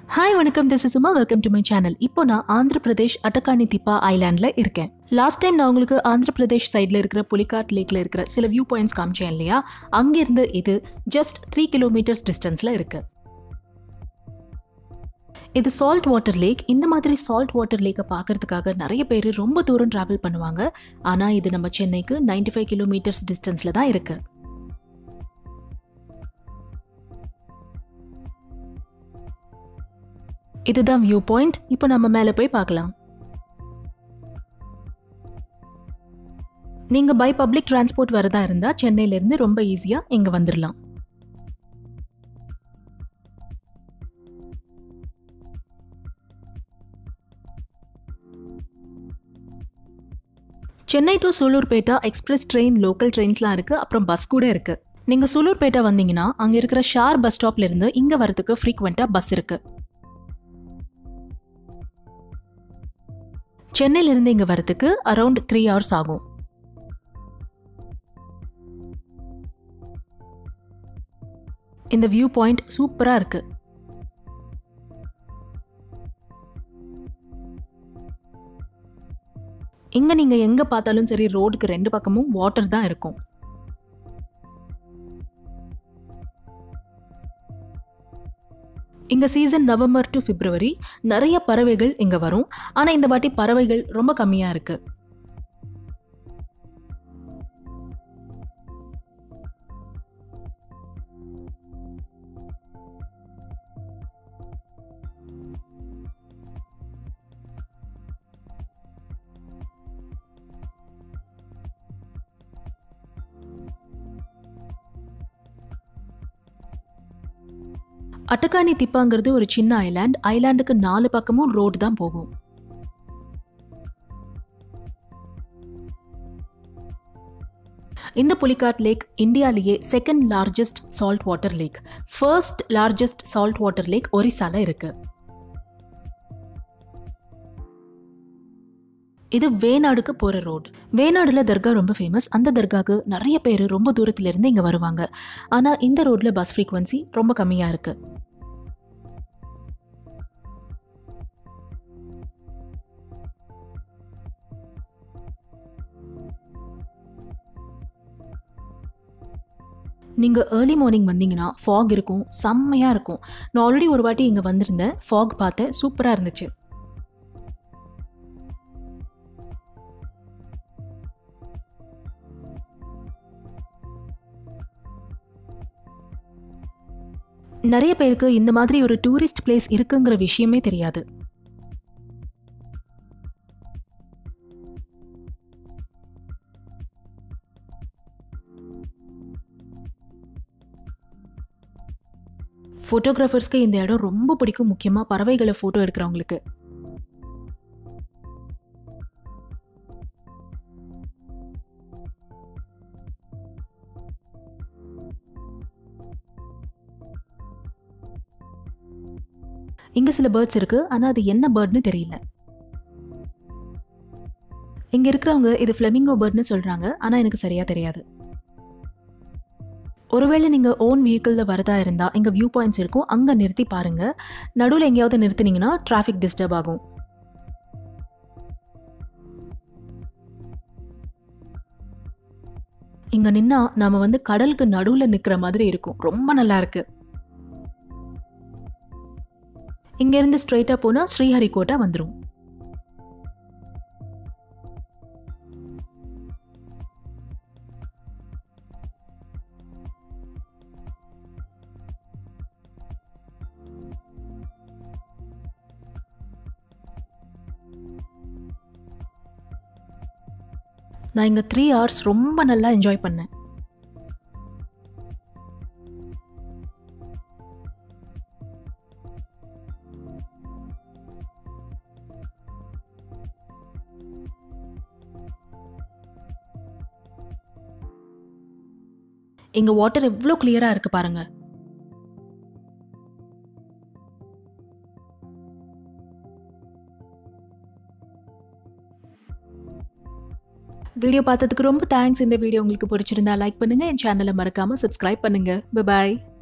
hi வணக்கம் this is Uma welcome to my channel இப்போ நான் ஆந்திர பிரதேஷ் அட்டகானி திப்பா ஐலாண்டில் இருக்கேன் லாஸ்ட் டைம் நான் உங்களுக்கு ஆந்திர பிரதேஷ் சைடில் இருக்கிற புலிகாட் லேக்கில் இருக்கிற சில வியூ பாயிண்ட்ஸ் காமிச்சேன் இல்லையா அங்கேருந்து இது ஜஸ்ட் த்ரீ கிலோமீட்டர்ஸ் டிஸ்டன்ஸில் இருக்கு இது சால்ட் வாட்டர் லேக் இந்த மாதிரி சால்ட் வாட்டர் லேக்கை பார்க்கறதுக்காக நிறைய பேர் ரொம்ப தூரம் ட்ராவல் பண்ணுவாங்க ஆனால் இது நம்ம சென்னைக்கு 95 ஃபைவ் கிலோமீட்டர்ஸ் டிஸ்டன்ஸில் தான் இருக்கு இதுதான் வியூ பாயிண்ட் இப்போ நம்ம மேலே போய் பார்க்கலாம் நீங்க பை பப்ளிக் டிரான்ஸ்போர்ட் வரதா இருந்தா சென்னையில இருந்து ரொம்ப ஈஸியா இங்க வந்துடலாம் Chennai to Sullurpeta express train local ட்ரெயின்ஸ்லாம் இருக்கு அப்புறம் பஸ் கூட இருக்கு நீங்க சூலூர்பேட்டா வந்தீங்கன்னா அங்க இருக்கிற ஷார் பஸ் ஸ்டாப்ல இருந்து இங்க வரதுக்கு ஃப்ரீக்வெண்டா பஸ் இருக்கு சென்னையில இருந்து இங்க வரதுக்கு அரௌண்ட் த்ரீ ஹவர்ஸ் ஆகும் இந்த வியூ பாயிண்ட் சூப்பரா இருக்கு இங்க நீங்க எங்க பார்த்தாலும் சரி ரோடுக்கு ரெண்டு பக்கமும் வாட்டர் தான் இருக்கும் இங்க சீசன் நவம்பர் டு பிப்ரவரி நிறைய பறவைகள் இங்க வரும் ஆனா இந்த வாட்டி பறவைகள் ரொம்ப கம்மியா இருக்கு அட்டகானி திப்பாங்கிறது ஒரு சின்ன ஐலாண்ட் ஐலாண்டுக்கு நாலு பக்கமும் ரோடு தான் போகும் இந்த புலிகாட் லேக் இந்தியாலேயே second largest salt water lake first largest salt water lake ஒரிசால இருக்கு இது வேநாடுக்கு போற ரோடு வேநாடுல தர்கா ரொம்ப ஃபேமஸ் அந்த தர்காக்கு நிறைய பேர் ரொம்ப தூரத்துல இருந்து இங்க வருவாங்க ஆனா இந்த ரோட்ல பஸ் ஃப்ரீக்வன்சி ரொம்ப கம்மியா இருக்கு நீங்க ஏர்லி மார்னிங் வந்தீங்கன்னா ஃபாக் இருக்கும் செம்மையா இருக்கும் நான் ஆல்ரெடி ஒரு வாட்டி இங்க வந்திருந்தேன் ஃபாக் பார்த்தேன் சூப்பரா இருந்துச்சு நிறைய பேருக்கு இந்த மாதிரி ஒரு டூரிஸ்ட் பிளேஸ் இருக்குங்கிற விஷயமே தெரியாது ஃபோட்டோகிராஃபர்ஸ்க்கு இந்த இடம் ரொம்ப பிடிக்கும் முக்கியமாக பறவைகளை ஃபோட்டோ எடுக்கிறவங்களுக்கு இங்க சில பேர்ட்ஸ் இருக்கு ஆனா அது என்ன பேர்ட்னு தெரியல இங்க இருக்கிறவங்க இது ஃப்ளெமிங்கோ பேர்ட்னு சொல்றாங்க ஆனா எனக்கு சரியா தெரியாது ஒருவேளை நீங்க ஓன் வெஹிக்கிளில் வரதா இருந்தா இங்க வியூ பாயிண்ட்ஸ் இருக்கும் அங்க நிறுத்தி பாருங்க நடுவில் எங்கேயாவது நிறுத்தினீங்கன்னா டிராஃபிக் டிஸ்டர்ப் ஆகும் இங்க நின்னா நாம வந்து கடலுக்கு நடுவுல நிக்கிற மாதிரி இருக்கும் ரொம்ப நல்லா இருக்கு இங்க இருந்து ஸ்ட்ரைட்டா போனா ஸ்ரீஹரிகோட்டா வந்துரும் நான் இங்க த்ரீ ஹவர்ஸ் ரொம்ப நல்லா என்ஜாய் பண்ணேன் இங்க வாட்டர் எவ்வளோ கிளியரா இருக்கு பாருங்க வீடியோ பார்த்ததுக்கு ரொம்ப தேங்க்ஸ் இந்த வீடியோ உங்களுக்கு பிடிச்சிருந்தா லைக் பண்ணுங்க என் சேனலை மறக்காம சப்ஸ்கிரைப் பண்ணுங்க பாய்